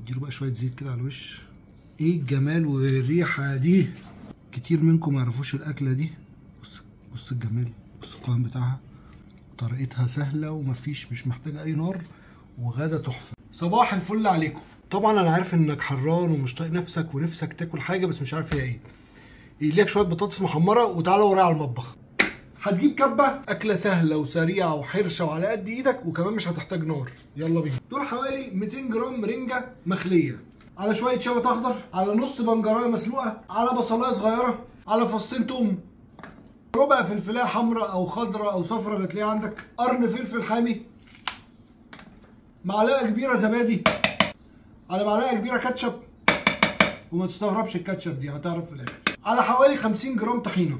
اديله بقى شويه زيت كده على الوش ايه الجمال والريحه دي كتير منكم ما يعرفوش الاكله دي بص بص الجمال بص القوام بتاعها طريقتها سهله ومفيش مش محتاجه اي نار وغدا تحفه صباح الفل عليكم طبعا انا عارف انك حران ومش طايق نفسك ونفسك تاكل حاجه بس مش عارف هي ايه يليك شويه بطاطس محمره وتعالى ورايا على المطبخ هتجيب كبه اكله سهله وسريعه وحرشه وعلى قد ايدك وكمان مش هتحتاج نار يلا بينا دول حوالي 200 جرام رنجه مخليه على شويه شبت اخضر على نص بنجرايه مسلوقه على بصلايه صغيره على فصين توم ربع فلفلايه حمراء او خضراء او صفراء اللي تلاقيها عندك قرن فلفل حامي معلقه كبيره زبادي على معلقه كبيره كاتشب وما تستغربش الكاتشب دي هتعرف في الاخر على حوالي 50 جرام طحينه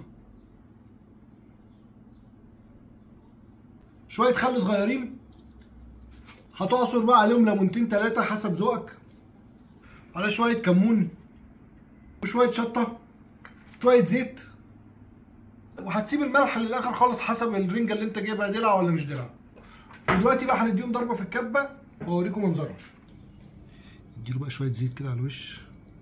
شويه خل صغيرين هتعصر بقى عليهم ليمونتين ثلاثه حسب ذوقك على شويه كمون وشويه شطه شويه زيت وهتسيب الملح للاخر خالص حسب الرنجه اللي انت جايبها دلع ولا مش دلع ودلوقتي بقى هنديهم ضربه في الكبه واوريكم منظرها اديله بقى شويه زيت كده على الوش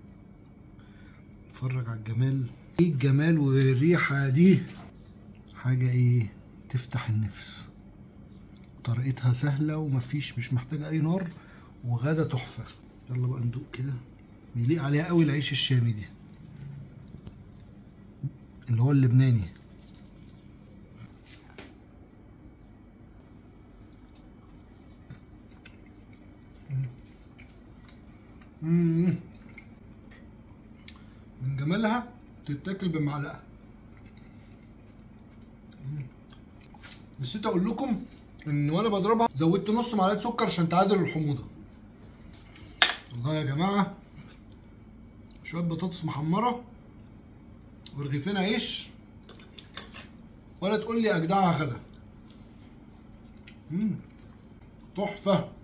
اتفرج على الجمال ايه الجمال والريحه دي حاجه ايه تفتح النفس طريقتها سهله ومفيش مش محتاجه اي نار وغدا تحفه يلا بقى ندوق كده بيليق عليها قوي العيش الشامي دي اللي هو اللبناني مم. من جمالها تتاكل بمعلقه مم. نسيت اقول لكم ان وانا بضربها زودت نص معلقه سكر عشان تعادل الحموضه والله يا جماعه شويه بطاطس محمره ورغيفين عيش ولا تقول لي اجدعها غدا مم. تحفه